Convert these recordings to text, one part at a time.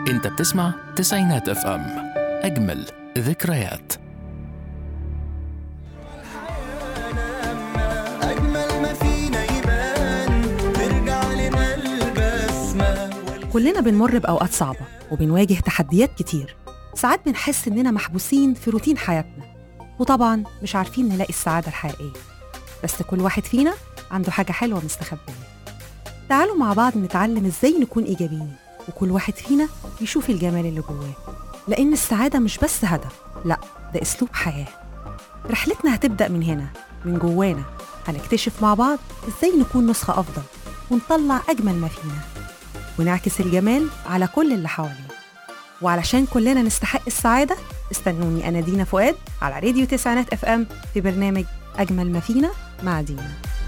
انت بتسمع تسعينات اف ام اجمل ذكريات أجمل ما فينا يبان ترجع لنا البسمة كلنا بنمر بأوقات صعبة وبنواجه تحديات كتير ساعات بنحس إننا محبوسين في روتين حياتنا وطبعا مش عارفين نلاقي السعادة الحقيقية بس كل واحد فينا عنده حاجة حلوة مستخبية تعالوا مع بعض نتعلم إزاي نكون إيجابيين وكل واحد فينا يشوف الجمال اللي جواه لأن السعادة مش بس هدف لأ ده أسلوب حياة رحلتنا هتبدأ من هنا من جوانا هنكتشف مع بعض إزاي نكون نسخة أفضل ونطلع أجمل ما فينا ونعكس الجمال على كل اللي حوالينا وعلشان كلنا نستحق السعادة استنوني أنا دينا فؤاد على راديو تسعينات اف ام في برنامج أجمل ما فينا مع دينا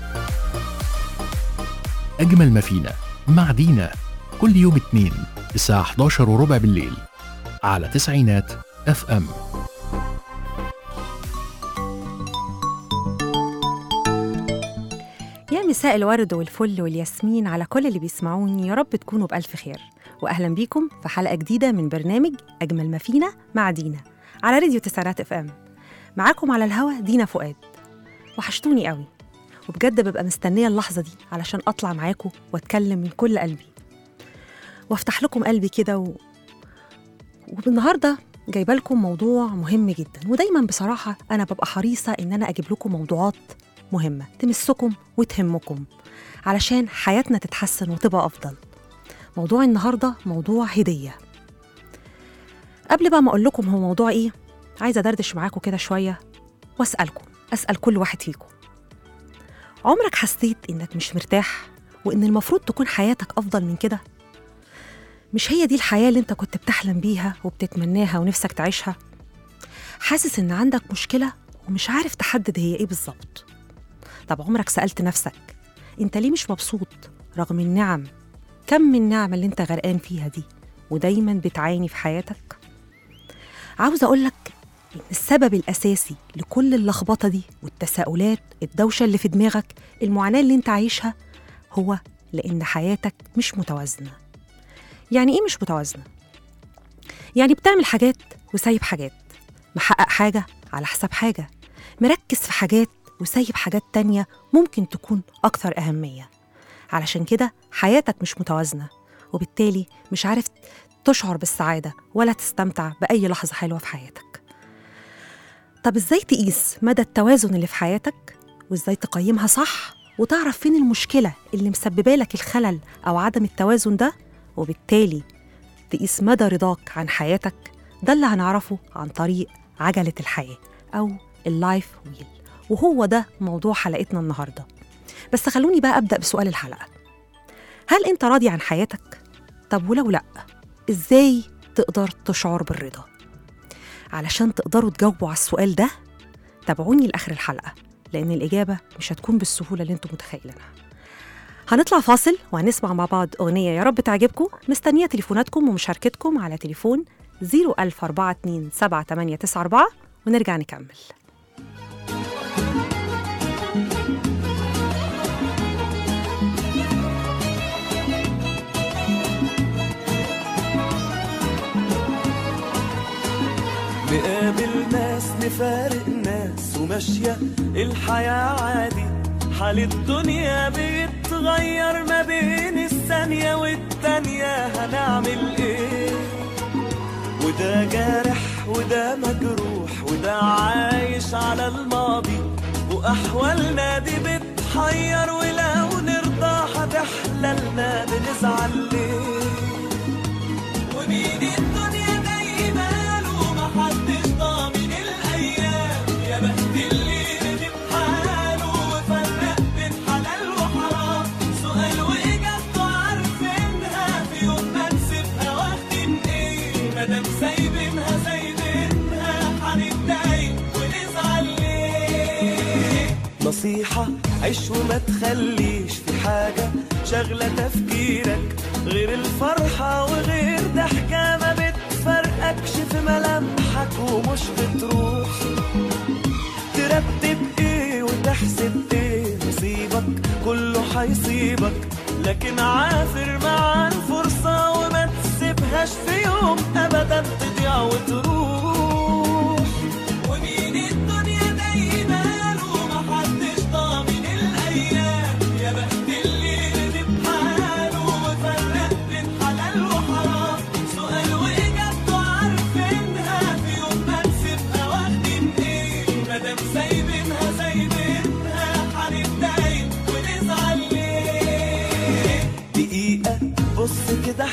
أجمل ما فينا مع دينا كل يوم اثنين الساعة 11 وربع بالليل على تسعينات اف ام يا مساء الورد والفل والياسمين على كل اللي بيسمعوني يا رب تكونوا بألف خير وأهلا بيكم في حلقة جديدة من برنامج أجمل ما فينا مع دينا على راديو تسعينات اف ام معاكم على الهوا دينا فؤاد وحشتوني قوي وبجد ببقى مستنية اللحظة دي علشان أطلع معاكم وأتكلم من كل قلبي وافتح لكم قلبي كده و... وبالنهاردة جايبة لكم موضوع مهم جدا ودايما بصراحة أنا ببقى حريصة إن أنا أجيب لكم موضوعات مهمة تمسكم وتهمكم علشان حياتنا تتحسن وتبقى أفضل موضوع النهاردة موضوع هدية قبل بقى ما أقول لكم هو موضوع إيه عايزة أدردش معاكم كده شوية وأسألكم أسأل كل واحد فيكم عمرك حسيت إنك مش مرتاح وإن المفروض تكون حياتك أفضل من كده مش هي دي الحياة اللي أنت كنت بتحلم بيها وبتتمناها ونفسك تعيشها حاسس إن عندك مشكلة ومش عارف تحدد هي إيه بالظبط طب عمرك سألت نفسك أنت ليه مش مبسوط رغم النعم كم من النعم اللي أنت غرقان فيها دي ودايما بتعاني في حياتك عاوزة أقولك إن السبب الأساسي لكل اللخبطة دي والتساؤلات الدوشة اللي في دماغك المعاناة اللي أنت عايشها هو لأن حياتك مش متوازنة يعني إيه مش متوازنة؟ يعني بتعمل حاجات وسايب حاجات محقق حاجة على حساب حاجة مركز في حاجات وسايب حاجات تانية ممكن تكون أكثر أهمية علشان كده حياتك مش متوازنة وبالتالي مش عارف تشعر بالسعادة ولا تستمتع بأي لحظة حلوة في حياتك طب إزاي تقيس مدى التوازن اللي في حياتك وإزاي تقيمها صح وتعرف فين المشكلة اللي مسببة لك الخلل أو عدم التوازن ده وبالتالي تقيس مدى رضاك عن حياتك ده اللي هنعرفه عن طريق عجلة الحياة أو اللايف ويل وهو ده موضوع حلقتنا النهاردة بس خلوني بقى أبدأ بسؤال الحلقة هل أنت راضي عن حياتك؟ طب ولو لأ إزاي تقدر تشعر بالرضا؟ علشان تقدروا تجاوبوا على السؤال ده تابعوني لآخر الحلقة لأن الإجابة مش هتكون بالسهولة اللي أنتم متخيلينها هنطلع فاصل وهنسمع مع بعض أغنية يا رب تعجبكم مستنية تليفوناتكم ومشاركتكم على تليفون 004278894 ونرجع نكمل نقابل ناس نفارق ناس وماشية الحياة عادي حال الدنيا بيتغير ما بين الثانية والتانية هنعمل ايه وده جارح وده مجروح وده عايش على الماضي وأحوالنا دي بتحير ولو نرضى هتحللنا بنزعل ليه ومين الدنيا دايما ومحدش ضامن الايام يا بخت اللي ندم حاله وفرق بين حلال وحرام سؤال واجابته عارفينها في يوم ما نسيبها واخدين ايه مادام سايبينها سايبينها هنتضايق ونزعل ليه نصيحة عيش وما تخليش في حاجة شغلة تفكيرك غير الفرحة وغير ضحكة ما بتفرقكش في ملامحك ومش بتروح ترتب ايه وتحسب ايه نصيبك كله هيصيبك لكن عافر مع الفرصة وما تسيبهاش في يوم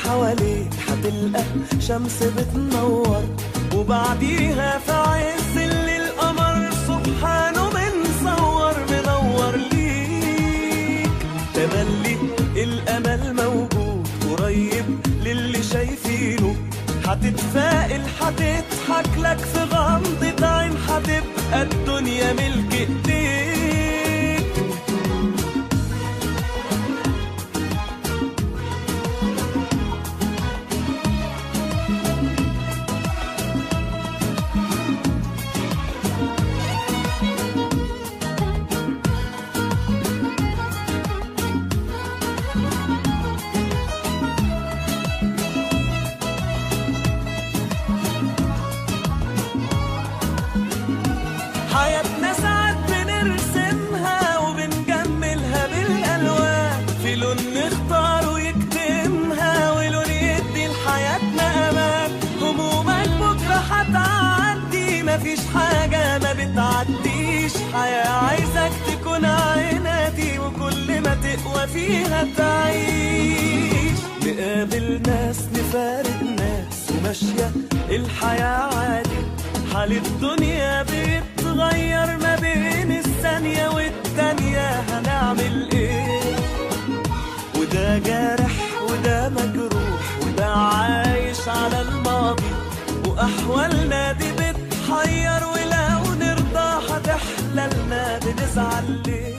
حواليك هتلقى شمس بتنور وبعديها في عز الليل القمر سبحانه منصور منور ليك تملي الامل موجود قريب للي شايفينه هتتفائل هتضحك لك في غمضة عين هتبقى الدنيا ملك ايديك حياتنا ساعات بنرسمها وبنجملها بالألوان في لون نختار ويكتمها ولون يدي لحياتنا أمان همومك بكرة هتعدي مفيش حاجة ما بتعديش حياة عايزك تكون عنادي وكل ما تقوى فيها تعيش نقابل ناس نفارق ناس وماشية الحياة عادي حال الدنيا بيتغير ما بين الثانية والتانية هنعمل ايه وده جارح وده مجروح وده عايش على الماضي وأحوالنا دي بتحير ولو نرضى هتحللنا بنزعل ليه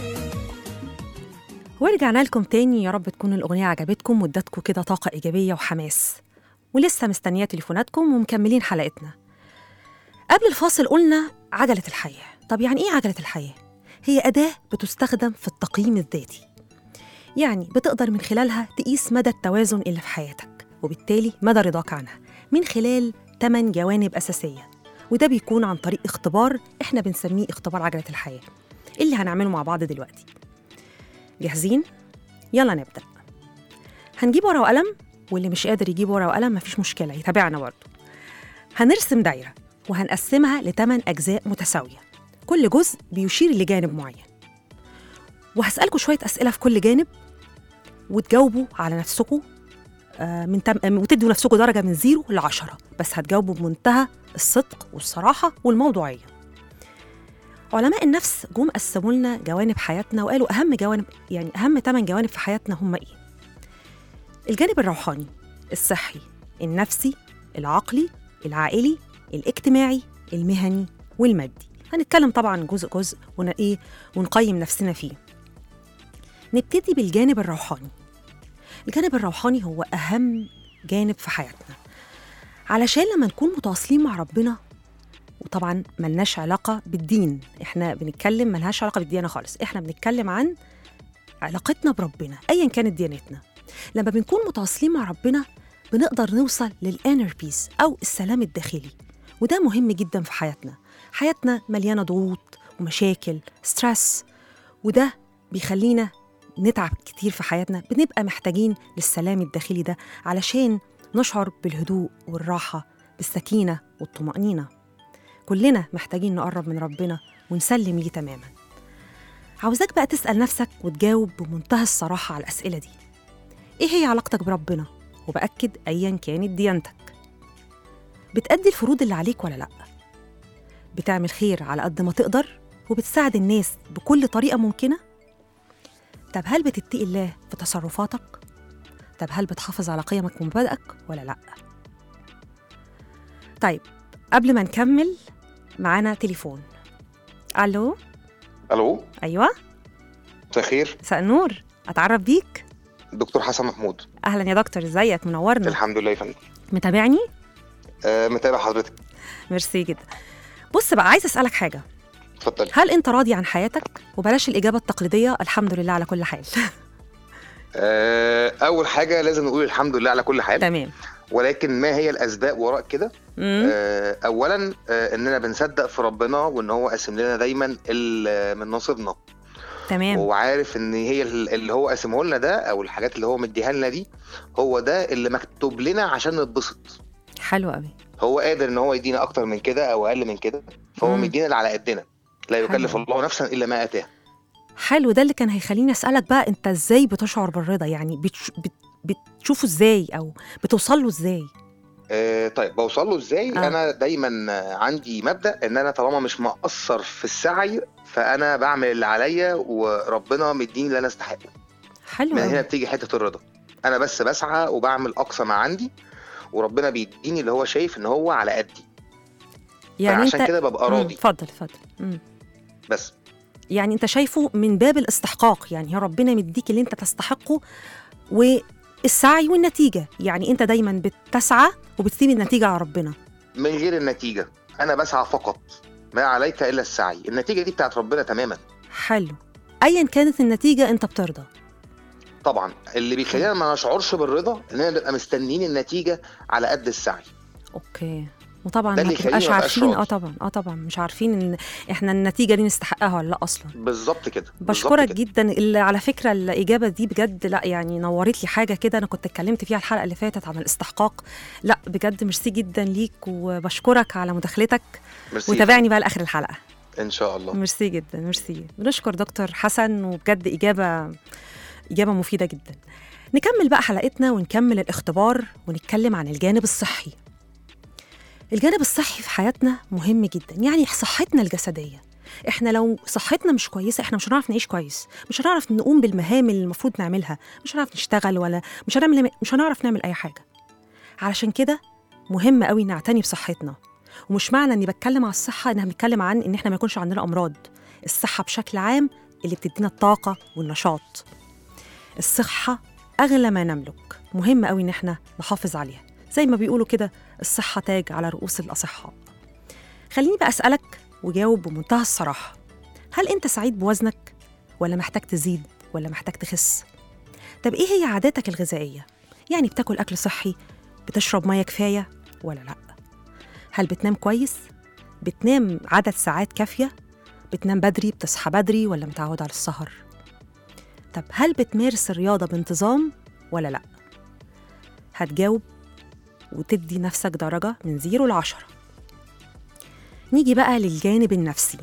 ورجعنا لكم تاني يا رب تكون الأغنية عجبتكم وادتكم كده طاقة إيجابية وحماس ولسه مستنية تليفوناتكم ومكملين حلقتنا قبل الفاصل قلنا عجلة الحياة طب يعني إيه عجلة الحياة؟ هي أداة بتستخدم في التقييم الذاتي يعني بتقدر من خلالها تقيس مدى التوازن اللي في حياتك وبالتالي مدى رضاك عنها من خلال 8 جوانب أساسية وده بيكون عن طريق اختبار احنا بنسميه اختبار عجلة الحياة اللي هنعمله مع بعض دلوقتي جاهزين؟ يلا نبدأ هنجيب ورقة وقلم واللي مش قادر يجيب ورقة وقلم مفيش مشكلة يتابعنا برضه هنرسم دايرة وهنقسمها لثمان أجزاء متساوية كل جزء بيشير لجانب معين وهسألكم شوية أسئلة في كل جانب وتجاوبوا على نفسكم آه، من تم... آه، وتدوا نفسكم درجة من زيرو لعشرة بس هتجاوبوا بمنتهى الصدق والصراحة والموضوعية علماء النفس جم قسموا لنا جوانب حياتنا وقالوا أهم جوانب يعني أهم ثمان جوانب في حياتنا هم إيه؟ الجانب الروحاني الصحي النفسي العقلي العائلي الاجتماعي المهني والمادي هنتكلم طبعا جزء جزء ون ايه ونقيم نفسنا فيه نبتدي بالجانب الروحاني الجانب الروحاني هو اهم جانب في حياتنا علشان لما نكون متواصلين مع ربنا وطبعا ملناش علاقه بالدين احنا بنتكلم ملهاش علاقه بالديانه خالص احنا بنتكلم عن علاقتنا بربنا ايا كانت ديانتنا لما بنكون متواصلين مع ربنا بنقدر نوصل للانر بيس او السلام الداخلي وده مهم جدا في حياتنا حياتنا مليانه ضغوط ومشاكل ستريس وده بيخلينا نتعب كتير في حياتنا بنبقى محتاجين للسلام الداخلي ده علشان نشعر بالهدوء والراحه بالسكينه والطمانينه كلنا محتاجين نقرب من ربنا ونسلم ليه تماما عاوزاك بقى تسال نفسك وتجاوب بمنتهى الصراحه على الاسئله دي ايه هي علاقتك بربنا وباكد ايا كانت ديانتك بتأدي الفروض اللي عليك ولا لأ؟ بتعمل خير على قد ما تقدر وبتساعد الناس بكل طريقة ممكنة؟ طب هل بتتقي الله في تصرفاتك؟ طب هل بتحافظ على قيمك ومبادئك ولا لأ؟ طيب قبل ما نكمل معانا تليفون ألو الو أيوة مساء الخير مساء النور أتعرف بيك دكتور حسن محمود أهلا يا دكتور إزيك منورنا الحمد لله يا فندم متابعني؟ آه متابع حضرتك ميرسي جدا بص بقى عايز أسألك حاجة اتفضلي هل انت راضي عن حياتك وبلاش الاجابه التقليديه الحمد لله على كل حال آه اول حاجه لازم نقول الحمد لله على كل حال تمام ولكن ما هي الاسباب وراء كده مم. آه اولا آه اننا بنصدق في ربنا وان هو قاسم لنا دايما ال- من نصيبنا تمام وهو عارف ان هي ال- اللي هو قاسمه لنا ده او الحاجات اللي هو مديها لنا دي هو ده اللي مكتوب لنا عشان نتبسط حلو قوي هو قادر ان هو يدينا اكتر من كده او اقل من كده فهو مم. مدينا اللي على قدنا لا يكلف حلو. الله نفسا الا ما اتاه حلو ده اللي كان هيخليني اسالك بقى انت ازاي بتشعر بالرضا يعني بتش... بت... بتشوفه ازاي او بتوصل له ازاي آه طيب بوصل له ازاي آه. انا دايما آه، عندي مبدا ان انا طالما مش مقصر في السعي فانا بعمل اللي عليا وربنا مديني اللي انا استحقه حلو من هنا أوي. بتيجي حته الرضا انا بس بسعى وبعمل اقصى ما عندي وربنا بيديني اللي هو شايف ان هو على قدي يعني فعشان انت كده ببقى مم، راضي اتفضل اتفضل مم. بس يعني انت شايفه من باب الاستحقاق يعني هو ربنا مديك اللي انت تستحقه والسعي والنتيجه يعني انت دايما بتسعى وبتسيب النتيجه على ربنا من غير النتيجه انا بسعى فقط ما عليك الا السعي النتيجه دي بتاعت ربنا تماما حلو ايا كانت النتيجه انت بترضى طبعا اللي بيخلينا ما نشعرش بالرضا اننا نبقى مستنيين النتيجه على قد السعي اوكي وطبعا ده ما اللي يخليني تبقاش ما أبقاش عارفين اه راضي. طبعا اه طبعا مش عارفين ان احنا النتيجه دي نستحقها ولا لا اصلا بالظبط كده بالظبط بشكرك كده. جدا اللي على فكره الاجابه دي بجد لا يعني نورت لي حاجه كده انا كنت اتكلمت فيها الحلقه اللي فاتت عن الاستحقاق لا بجد ميرسي جدا ليك وبشكرك على مداخلتك ميرسي. وتابعني بقى لاخر الحلقه ان شاء الله ميرسي جدا ميرسي بنشكر دكتور حسن وبجد إجابة إجابة مفيدة جدا نكمل بقى حلقتنا ونكمل الاختبار ونتكلم عن الجانب الصحي الجانب الصحي في حياتنا مهم جدا يعني صحتنا الجسدية احنا لو صحتنا مش كويسة احنا مش هنعرف نعيش كويس مش هنعرف نقوم بالمهام اللي المفروض نعملها مش هنعرف نشتغل ولا مش هنعمل مش هنعرف نعمل أي حاجة علشان كده مهم قوي نعتني بصحتنا ومش معنى اني بتكلم على الصحه ان احنا بنتكلم عن ان احنا ما يكونش عندنا امراض الصحه بشكل عام اللي بتدينا الطاقه والنشاط الصحه اغلى ما نملك مهم قوي ان احنا نحافظ عليها زي ما بيقولوا كده الصحه تاج على رؤوس الاصحاء خليني بقى اسالك وجاوب بمنتهى الصراحه هل انت سعيد بوزنك ولا محتاج تزيد ولا محتاج تخس طب ايه هي عاداتك الغذائيه يعني بتاكل اكل صحي بتشرب ميه كفايه ولا لا هل بتنام كويس؟ بتنام عدد ساعات كافية؟ بتنام بدري بتصحى بدري ولا متعود على السهر؟ طب هل بتمارس الرياضة بانتظام ولا لأ؟ هتجاوب وتدي نفسك درجة من زيرو لعشرة نيجي بقى للجانب النفسي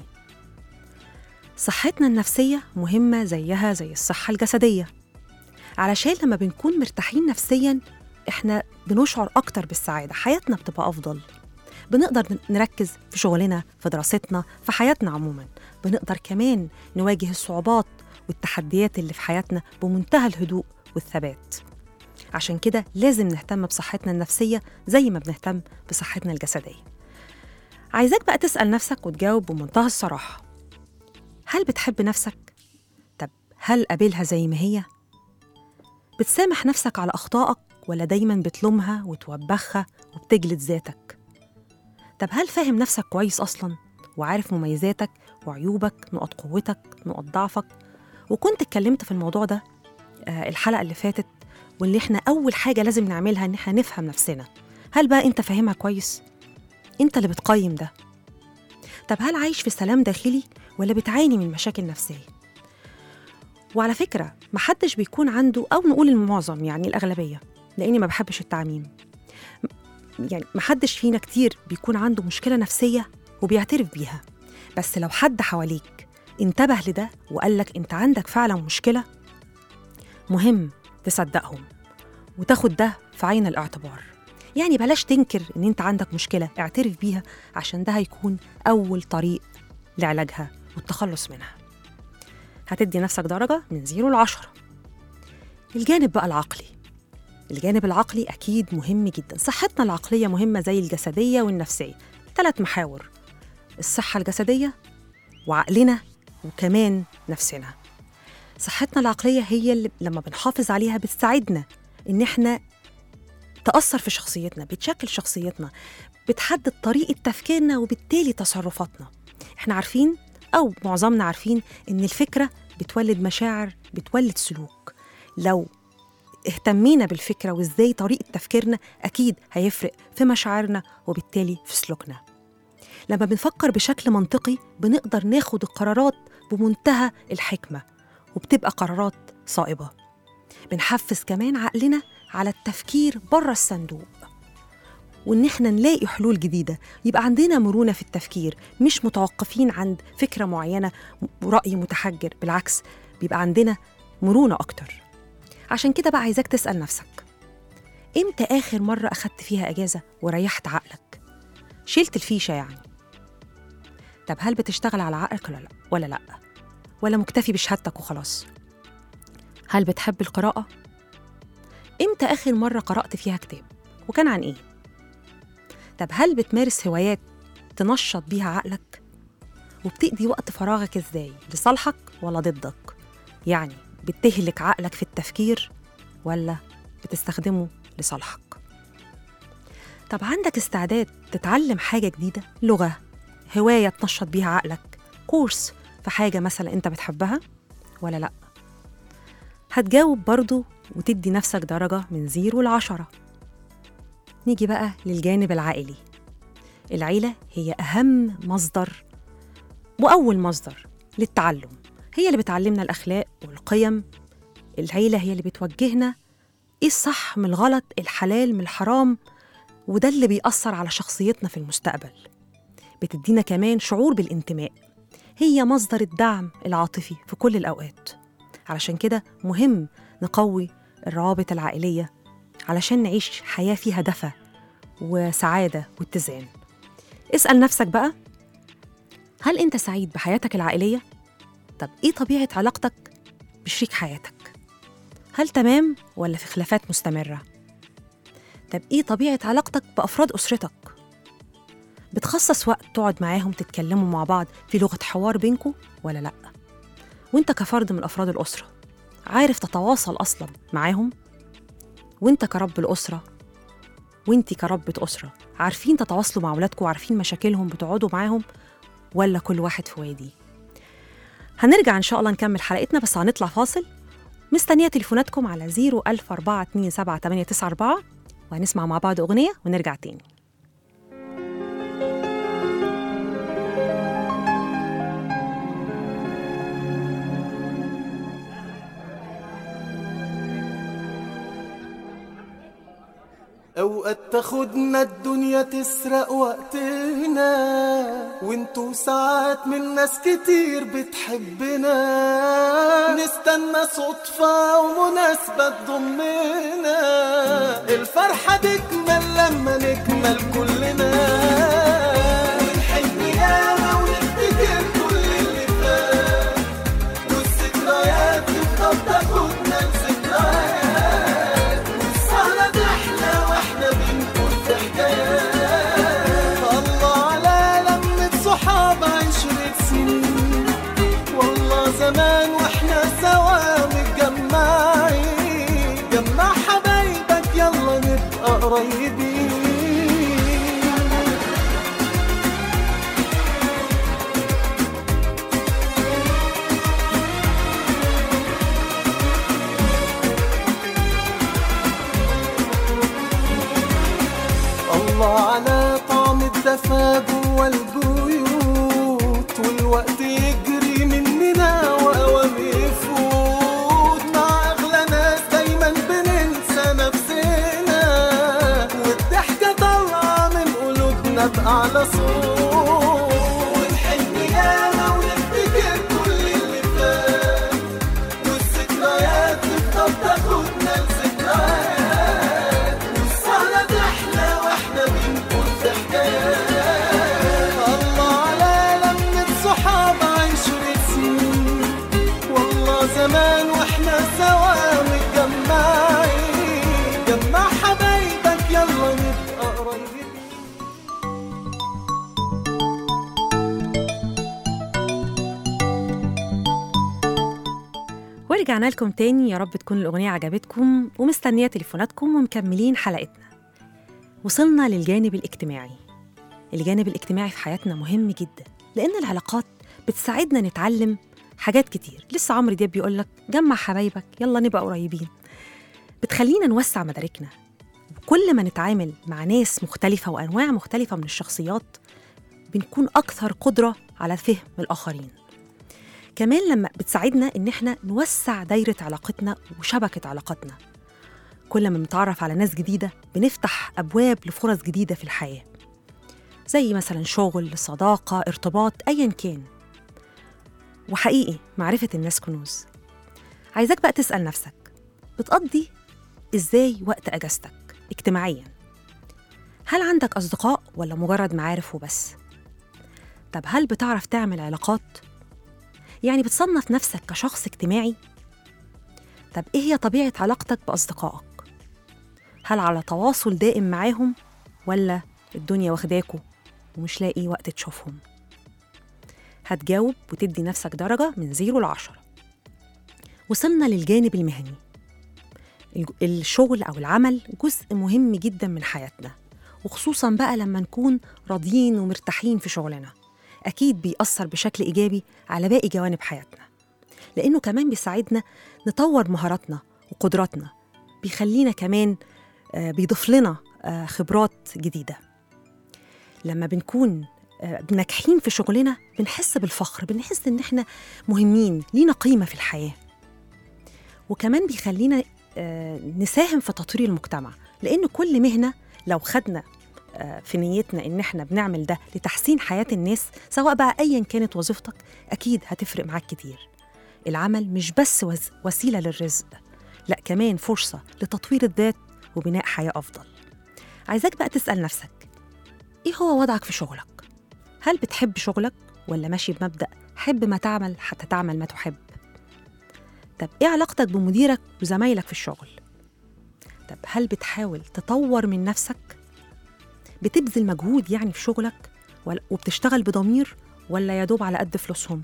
صحتنا النفسية مهمة زيها زي الصحة الجسدية علشان لما بنكون مرتاحين نفسيا احنا بنشعر أكتر بالسعادة حياتنا بتبقى أفضل بنقدر نركز في شغلنا في دراستنا في حياتنا عموما بنقدر كمان نواجه الصعوبات والتحديات اللي في حياتنا بمنتهى الهدوء والثبات عشان كده لازم نهتم بصحتنا النفسية زي ما بنهتم بصحتنا الجسدية عايزاك بقى تسأل نفسك وتجاوب بمنتهى الصراحة هل بتحب نفسك؟ طب هل قابلها زي ما هي؟ بتسامح نفسك على أخطائك ولا دايما بتلومها وتوبخها وبتجلد ذاتك؟ طب هل فاهم نفسك كويس أصلا؟ وعارف مميزاتك وعيوبك نقط قوتك نقط ضعفك وكنت اتكلمت في الموضوع ده آه، الحلقة اللي فاتت واللي احنا أول حاجة لازم نعملها إن احنا نفهم نفسنا هل بقى أنت فاهمها كويس؟ أنت اللي بتقيم ده طب هل عايش في سلام داخلي ولا بتعاني من مشاكل نفسية؟ وعلى فكرة محدش بيكون عنده أو نقول المعظم يعني الأغلبية لأني ما بحبش التعميم يعني محدش فينا كتير بيكون عنده مشكلة نفسية وبيعترف بيها بس لو حد حواليك انتبه لده وقالك انت عندك فعلا مشكلة مهم تصدقهم وتاخد ده في عين الاعتبار يعني بلاش تنكر ان انت عندك مشكلة اعترف بيها عشان ده هيكون أول طريق لعلاجها والتخلص منها هتدي نفسك درجة من زيرو لعشرة الجانب بقى العقلي الجانب العقلي أكيد مهم جدا صحتنا العقلية مهمة زي الجسدية والنفسية ثلاث محاور الصحة الجسدية وعقلنا وكمان نفسنا صحتنا العقلية هي اللي لما بنحافظ عليها بتساعدنا إن إحنا تأثر في شخصيتنا بتشكل شخصيتنا بتحدد طريقة تفكيرنا وبالتالي تصرفاتنا إحنا عارفين أو معظمنا عارفين إن الفكرة بتولد مشاعر بتولد سلوك لو اهتمينا بالفكرة وإزاي طريقة تفكيرنا أكيد هيفرق في مشاعرنا وبالتالي في سلوكنا لما بنفكر بشكل منطقي بنقدر ناخد القرارات بمنتهى الحكمة وبتبقى قرارات صائبة بنحفز كمان عقلنا على التفكير بره الصندوق وإن إحنا نلاقي حلول جديدة يبقى عندنا مرونة في التفكير مش متوقفين عند فكرة معينة ورأي متحجر بالعكس بيبقى عندنا مرونة أكتر عشان كده بقى عايزاك تسأل نفسك إمتى آخر مرة أخدت فيها أجازة وريحت عقلك؟ شلت الفيشة يعني طب هل بتشتغل على عقلك ولا لا؟ ولا لأ؟ ولا مكتفي بشهادتك وخلاص؟ هل بتحب القراءة؟ إمتى آخر مرة قرأت فيها كتاب؟ وكان عن إيه؟ طب هل بتمارس هوايات تنشط بيها عقلك؟ وبتقضي وقت فراغك إزاي؟ لصالحك ولا ضدك؟ يعني بتهلك عقلك في التفكير ولا بتستخدمه لصالحك؟ طب عندك استعداد تتعلم حاجة جديدة؟ لغة، هواية تنشط بيها عقلك، كورس في حاجة مثلا أنت بتحبها ولا لأ؟ هتجاوب برضو وتدي نفسك درجة من زيرو لعشرة نيجي بقى للجانب العائلي العيلة هي أهم مصدر وأول مصدر للتعلم هي اللي بتعلمنا الأخلاق والقيم العيلة هي اللي بتوجهنا إيه الصح من الغلط الحلال من الحرام وده اللي بيأثر على شخصيتنا في المستقبل بتدينا كمان شعور بالانتماء هي مصدر الدعم العاطفي في كل الأوقات علشان كده مهم نقوي الروابط العائلية علشان نعيش حياة فيها دفى وسعادة واتزان اسأل نفسك بقى هل أنت سعيد بحياتك العائلية؟ طب إيه طبيعة علاقتك بشريك حياتك؟ هل تمام ولا في خلافات مستمرة؟ طب إيه طبيعة علاقتك بأفراد أسرتك؟ بتخصص وقت تقعد معاهم تتكلموا مع بعض في لغة حوار بينكوا ولا لأ؟ وانت كفرد من أفراد الأسرة عارف تتواصل أصلا معاهم؟ وانت كرب الأسرة وانتي كربة أسرة عارفين تتواصلوا مع أولادكم وعارفين مشاكلهم بتقعدوا معاهم ولا كل واحد في وادي هنرجع إن شاء الله نكمل حلقتنا بس هنطلع فاصل مستنية تليفوناتكم على 014278994 وهنسمع مع بعض أغنية ونرجع تاني اوقات تاخدنا الدنيا تسرق وقتنا وانتو ساعات من ناس كتير بتحبنا نستنى صدفة ومناسبة تضمنا الفرحة تكمل لما نكمل كلنا ونحن ياما ونفتكر كل اللي فات والذكريات تفضل تاخدنا لذكريات والسهرة تحلى واحنا بنكون في حكايات الله على لمة صحاب عشرة سنين والله زمان واحنا سوا متجمعين جمع حبايبك يلا نبقى قريبين الله على طعم الدفا جوا البيوت والوقت يجري مننا واوام يفوت مع اغلى ناس دايما بننسى نفسنا والضحكه طالعه من قلوبنا باعلى صوت ونحن ياما ونفتكر كل اللي فات والذكريات تفضل تاخدنا لذكريات والسهرة تحلى واحنا بنكون في حكايات الله على لمة صحاب عشرة سنين والله زمان واحنا سوا متجمعين جمع حبايبك يلا نبقى قريبين ورجعنا لكم تاني يا رب تكون الأغنية عجبتكم ومستنية تليفوناتكم ومكملين حلقتنا وصلنا للجانب الاجتماعي الجانب الاجتماعي في حياتنا مهم جدا لأن العلاقات بتساعدنا نتعلم حاجات كتير لسه عمرو دياب بيقول لك جمع حبايبك يلا نبقى قريبين بتخلينا نوسع مداركنا كل ما نتعامل مع ناس مختلفة وأنواع مختلفة من الشخصيات بنكون أكثر قدرة على فهم الآخرين كمان لما بتساعدنا إن إحنا نوسع دايرة علاقتنا وشبكة علاقاتنا كل ما بنتعرف على ناس جديدة بنفتح أبواب لفرص جديدة في الحياة زي مثلا شغل صداقة ارتباط أيا كان وحقيقي معرفة الناس كنوز عايزاك بقى تسأل نفسك بتقضي إزاي وقت أجازتك اجتماعيا هل عندك أصدقاء ولا مجرد معارف وبس؟ طب هل بتعرف تعمل علاقات؟ يعني بتصنف نفسك كشخص اجتماعي؟ طب إيه هي طبيعة علاقتك بأصدقائك؟ هل على تواصل دائم معاهم ولا الدنيا واخداكوا ومش لاقي وقت تشوفهم؟ هتجاوب وتدي نفسك درجة من زيرو لعشرة وصلنا للجانب المهني الج- الشغل أو العمل جزء مهم جدا من حياتنا وخصوصا بقى لما نكون راضيين ومرتاحين في شغلنا أكيد بيأثر بشكل إيجابي على باقي جوانب حياتنا لأنه كمان بيساعدنا نطور مهاراتنا وقدراتنا بيخلينا كمان آه، بيضيف لنا آه، خبرات جديدة لما بنكون آه، ناجحين في شغلنا بنحس بالفخر بنحس إن إحنا مهمين لينا قيمة في الحياة وكمان بيخلينا آه، نساهم في تطوير المجتمع لأن كل مهنة لو خدنا آه، في نيتنا إن إحنا بنعمل ده لتحسين حياة الناس سواء بقى أيا كانت وظيفتك أكيد هتفرق معاك كتير العمل مش بس وز- وسيلة للرزق لا كمان فرصة لتطوير الذات وبناء حياة أفضل عايزاك بقى تسأل نفسك إيه هو وضعك في شغلك؟ هل بتحب شغلك ولا ماشي بمبدأ حب ما تعمل حتى تعمل ما تحب؟ طب إيه علاقتك بمديرك وزمايلك في الشغل؟ طب هل بتحاول تطور من نفسك؟ بتبذل مجهود يعني في شغلك ولا- وبتشتغل بضمير ولا يا دوب على قد فلوسهم؟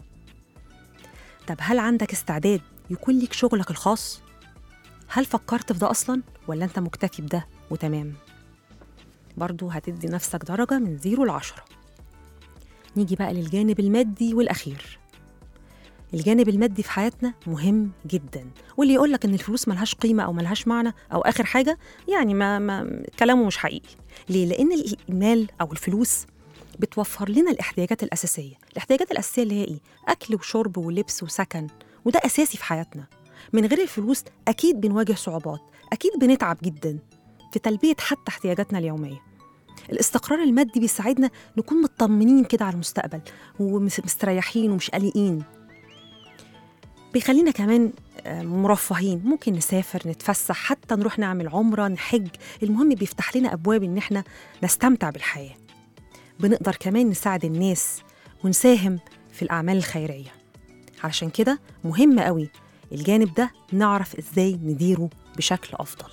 طب هل عندك استعداد يكون ليك شغلك الخاص؟ هل فكرت في ده أصلا ولا أنت مكتفي بده وتمام؟ برضو هتدي نفسك درجة من زيرو لعشرة نيجي بقى للجانب المادي والأخير الجانب المادي في حياتنا مهم جدا واللي يقول لك ان الفلوس ملهاش قيمه او ملهاش معنى او اخر حاجه يعني ما, ما كلامه مش حقيقي ليه لان المال او الفلوس بتوفر لنا الاحتياجات الاساسيه الاحتياجات الاساسيه اللي هي ايه اكل وشرب ولبس وسكن وده اساسي في حياتنا من غير الفلوس اكيد بنواجه صعوبات اكيد بنتعب جدا في تلبيه حتى احتياجاتنا اليوميه الاستقرار المادي بيساعدنا نكون مطمنين كده على المستقبل ومستريحين ومش قلقين بيخلينا كمان آه، مرفهين ممكن نسافر نتفسح حتى نروح نعمل عمرة نحج المهم بيفتح لنا أبواب إن إحنا نستمتع بالحياة بنقدر كمان نساعد الناس ونساهم في الأعمال الخيرية علشان كده مهم قوي الجانب ده نعرف إزاي نديره بشكل أفضل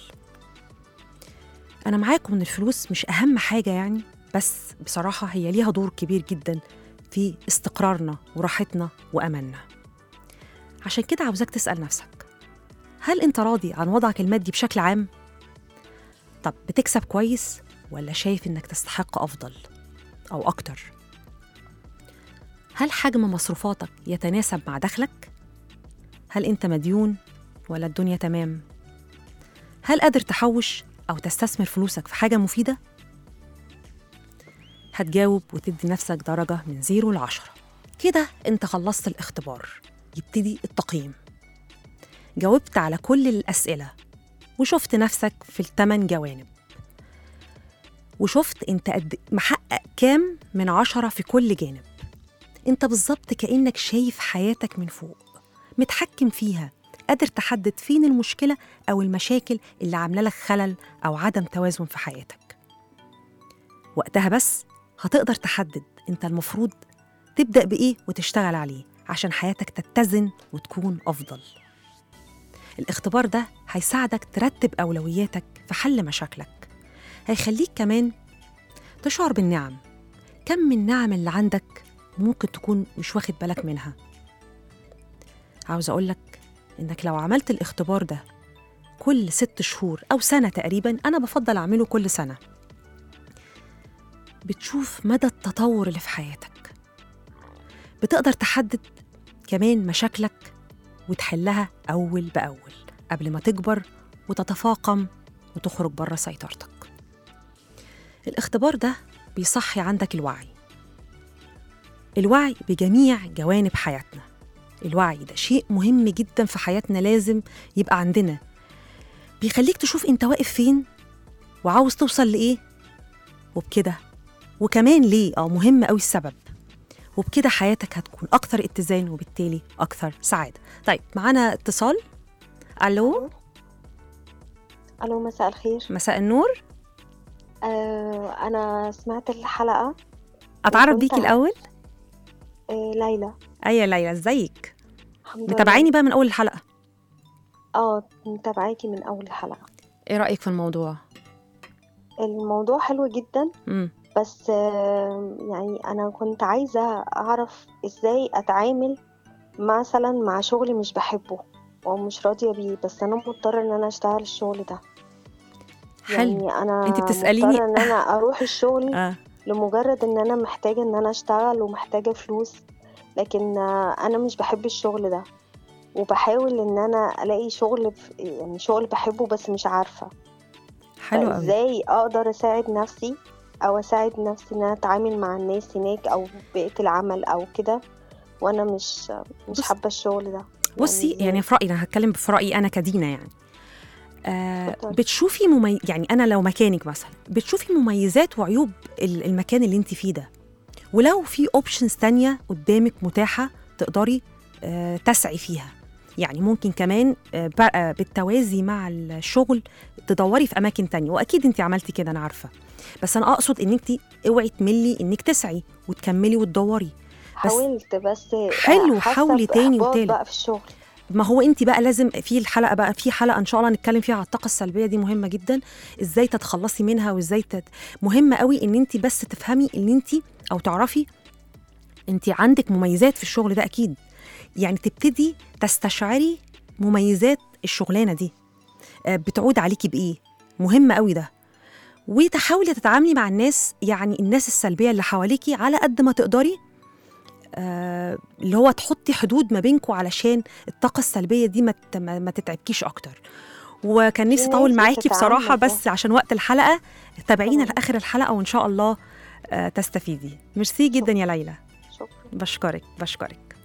أنا معاكم إن الفلوس مش أهم حاجة يعني بس بصراحة هي ليها دور كبير جدا في استقرارنا وراحتنا وأماننا عشان كده عاوزاك تسأل نفسك هل أنت راضي عن وضعك المادي بشكل عام؟ طب بتكسب كويس ولا شايف إنك تستحق أفضل أو أكتر؟ هل حجم مصروفاتك يتناسب مع دخلك؟ هل أنت مديون ولا الدنيا تمام؟ هل قادر تحوش أو تستثمر فلوسك في حاجة مفيدة؟ هتجاوب وتدي نفسك درجة من زيرو لعشرة كده أنت خلصت الاختبار يبتدي التقييم جاوبت على كل الأسئلة وشفت نفسك في الثمان جوانب وشفت انت قد محقق كام من عشرة في كل جانب انت بالظبط كأنك شايف حياتك من فوق متحكم فيها قادر تحدد فين المشكلة أو المشاكل اللي عاملة لك خلل أو عدم توازن في حياتك وقتها بس هتقدر تحدد انت المفروض تبدأ بإيه وتشتغل عليه عشان حياتك تتزن وتكون أفضل الاختبار ده هيساعدك ترتب أولوياتك في حل مشاكلك هيخليك كمان تشعر بالنعم كم من النعم اللي عندك ممكن تكون مش واخد بالك منها عاوز أقولك إنك لو عملت الاختبار ده كل ست شهور أو سنة تقريبا أنا بفضل أعمله كل سنة بتشوف مدى التطور اللي في حياتك بتقدر تحدد كمان مشاكلك وتحلها أول بأول قبل ما تكبر وتتفاقم وتخرج بره سيطرتك الاختبار ده بيصحي عندك الوعي الوعي بجميع جوانب حياتنا الوعي ده شيء مهم جدا في حياتنا لازم يبقى عندنا بيخليك تشوف انت واقف فين وعاوز توصل لإيه وبكده وكمان ليه اه مهم قوي السبب وبكده حياتك هتكون أكثر اتزان وبالتالي أكثر سعادة طيب معانا اتصال ألو الو مساء الخير مساء النور آه انا سمعت الحلقه اتعرف وكنت بيكي ع- الاول آه ليلى ايوه يا ليلى ازيك الحمد لله متابعيني بقى من اول الحلقه اه متابعاكي من اول الحلقه ايه رايك في الموضوع الموضوع حلو جدا امم بس آه يعني انا كنت عايزه اعرف ازاي اتعامل مثلا مع شغل مش بحبه ومش راضيه بيه بس انا مضطره ان انا اشتغل الشغل ده حلو يعني انا انت بتسأليني- مضطره ان انا اروح الشغل اه لمجرد ان انا محتاجة ان انا اشتغل ومحتاجة فلوس لكن آه، انا مش بحب الشغل ده وبحاول ان انا الاقي شغل ف- يعني شغل بحبه بس مش عارفة حلو قوي ازاي اقدر اساعد نفسي او اساعد نفسي ان انا اتعامل مع الناس هناك او بيئة العمل او كده وانا مش مش بص- حابة الشغل ده بصي إزاي؟ يعني في رايي انا هتكلم في رايي انا كدينا يعني آه اتفضلي. بتشوفي ممي... يعني انا لو مكانك مثلا بتشوفي مميزات وعيوب ال- المكان اللي انت فيه ده ولو في اوبشنز تانية قدامك متاحه تقدري آه تسعي فيها يعني ممكن كمان آه ب- آه، بالتوازي مع الشغل تدوري في اماكن تانية واكيد انت عملتي كده انا عارفه بس انا اقصد ان انت اوعي تملي انك تسعي وتكملي وتدوري بس حاولت بس حلو، حاسة حاولي تاني بإحباط وتالت. بقى في الشغل ما هو انت بقى لازم في الحلقه بقى في حلقه ان شاء الله نتكلم فيها على الطاقه السلبيه دي مهمه جدا ازاي تتخلصي منها وازاي تت... مهمه قوي ان انت بس تفهمي ان انت او تعرفي انت عندك مميزات في الشغل ده اكيد يعني تبتدي تستشعري مميزات الشغلانه دي آه، بتعود عليكي بايه مهم قوي ده وتحاولي تتعاملي مع الناس يعني الناس السلبيه اللي حواليكي على قد ما تقدري آه، اللي هو تحطي حدود ما بينكم علشان الطاقه السلبيه دي ما ت- ما ما تتعبكيش اكتر وكان نفسي ناس اطول معاكي بتتعامل بصراحه ده. بس عشان وقت الحلقه تابعينا طبعاً. لاخر الحلقه وان شاء الله آه، تستفيدي ميرسي جدا يا ليلى شكرا بشكرك بشكرك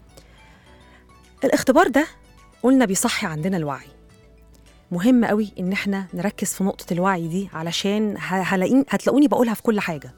الاختبار ده قلنا بيصحي عندنا الوعي مهم قوي ان احنا نركز في نقطه الوعي دي علشان ه- هلاقين هتلاقوني بقولها في كل حاجه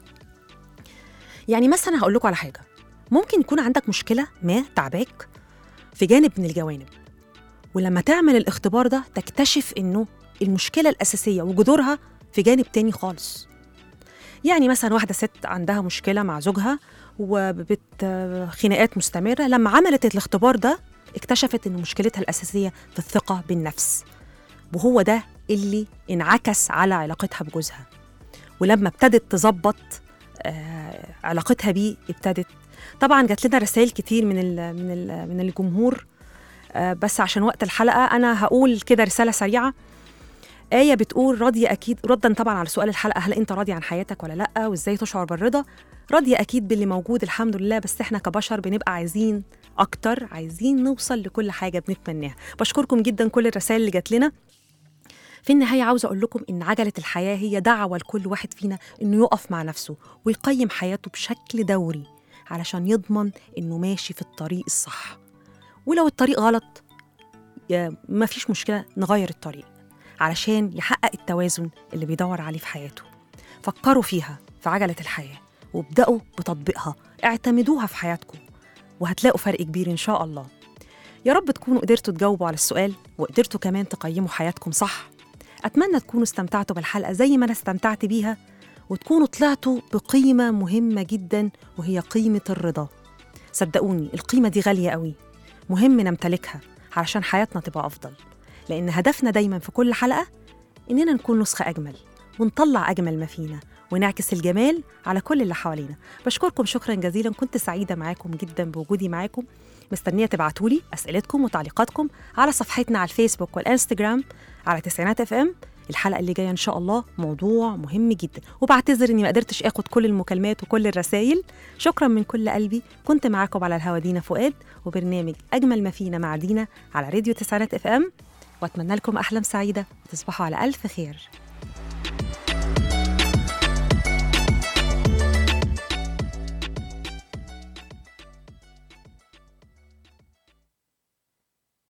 يعني مثلا هقول لكم على حاجه ممكن يكون عندك مشكله ما تعباك في جانب من الجوانب ولما تعمل الاختبار ده تكتشف انه المشكله الاساسيه وجذورها في جانب تاني خالص يعني مثلا واحده ست عندها مشكله مع زوجها وبت خناقات مستمره لما عملت الاختبار ده اكتشفت ان مشكلتها الاساسيه في الثقه بالنفس وهو ده اللي انعكس على علاقتها بجوزها ولما ابتدت تظبط آه، علاقتها بيه ابتدت طبعا جات لنا رسائل كتير من ال من ال من الجمهور آه، بس عشان وقت الحلقه انا هقول كده رساله سريعه آية بتقول راضية أكيد ردا طبعا على سؤال الحلقة هل أنت راضي عن حياتك ولا لأ وإزاي تشعر بالرضا راضية أكيد باللي موجود الحمد لله بس إحنا كبشر بنبقى عايزين أكتر عايزين نوصل لكل حاجة بنتمناها بشكركم جدا كل الرسائل اللي جات لنا في النهاية عاوزة أقول لكم إن عجلة الحياة هي دعوة لكل واحد فينا إنه يقف مع نفسه ويقيم حياته بشكل دوري علشان يضمن إنه ماشي في الطريق الصح ولو الطريق غلط يا- مفيش مشكلة نغير الطريق علشان يحقق التوازن اللي بيدور عليه في حياته فكروا فيها في عجلة الحياة وابدأوا بتطبيقها اعتمدوها في حياتكم وهتلاقوا فرق كبير إن شاء الله يا رب تكونوا قدرتوا تجاوبوا على السؤال وقدرتوا كمان تقيموا حياتكم صح أتمنى تكونوا استمتعتوا بالحلقة زي ما أنا استمتعت بيها وتكونوا طلعتوا بقيمة مهمة جدا وهي قيمة الرضا صدقوني القيمة دي غالية قوي مهم نمتلكها علشان حياتنا تبقى أفضل لأن هدفنا دايما في كل حلقة إننا نكون نسخة أجمل ونطلع أجمل ما فينا ونعكس الجمال على كل اللي حوالينا بشكركم شكرا جزيلا كنت سعيدة معاكم جدا بوجودي معاكم مستنية تبعتولي أسئلتكم وتعليقاتكم على صفحتنا على الفيسبوك والإنستجرام على تسعينات اف ام الحلقة اللي جاية إن شاء الله موضوع مهم جدا وبعتذر إني ما قدرتش آخد كل المكالمات وكل الرسائل شكرا من كل قلبي كنت معاكم على الهوا دينا فؤاد وبرنامج أجمل ما فينا مع دينا على راديو تسعينات اف ام وأتمنى لكم أحلام سعيدة وتصبحوا على ألف خير